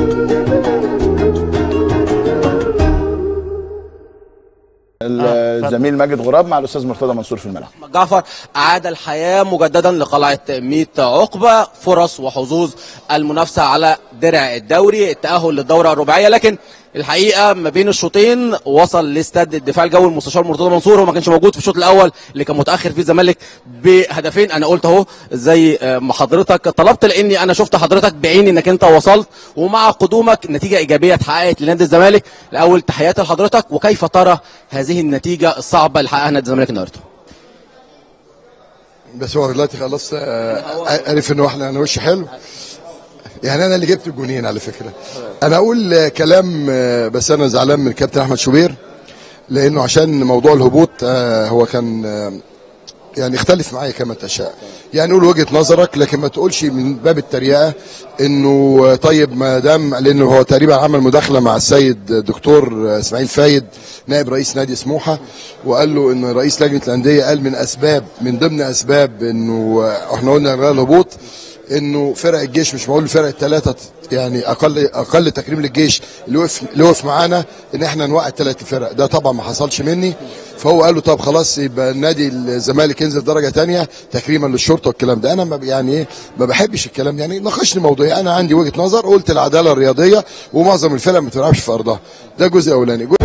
الزميل ماجد غراب مع الاستاذ مرتضى منصور في الملعب أحمد جعفر أعاد الحياة مجددا لقلعة 100 عقبة فرص وحظوظ المنافسة على درع الدوري التأهل للدورة الرباعية لكن الحقيقة ما بين الشوطين وصل لاستاد الدفاع الجوي المستشار مرتضى منصور هو ما كانش موجود في الشوط الأول اللي كان متأخر فيه الزمالك بهدفين أنا قلت أهو زي ما حضرتك طلبت لأني أنا شفت حضرتك بعيني إنك أنت وصلت ومع قدومك نتيجة إيجابية اتحققت لنادي الزمالك الأول تحياتي لحضرتك وكيف ترى هذه النتيجة الصعبة اللي حققها نادي الزمالك النهارده بس هو دلوقتي خلاص آه، عرف انه احنا انا وش حلو يعني انا اللي جبت الجونين على فكره انا اقول آه، كلام آه، بس انا زعلان من الكابتن احمد شوبير لانه عشان موضوع الهبوط آه، هو كان آه، يعني اختلف معايا كما تشاء يعني قول وجهه نظرك لكن ما تقولش من باب التريقه انه آه، طيب ما دام لانه هو تقريبا عمل مداخله مع السيد دكتور آه، اسماعيل فايد نائب رئيس نادي سموحه وقال له ان رئيس لجنه الانديه قال من اسباب من ضمن اسباب انه آه، احنا قلنا غير الهبوط انه فرق الجيش مش بقول فرق الثلاثه يعني اقل اقل تكريم للجيش اللي وقف اللي وقف معانا ان احنا نوقع الثلاث فرق ده طبعا ما حصلش مني فهو قال له طب خلاص يبقى نادي الزمالك ينزل درجه ثانيه تكريما للشرطه والكلام ده انا ما ب- يعني ايه ما بحبش الكلام يعني ناقشني موضوعي انا عندي وجهه نظر قلت العداله الرياضيه ومعظم الفرق ما بتلعبش في ارضها ده جزء اولاني الجزء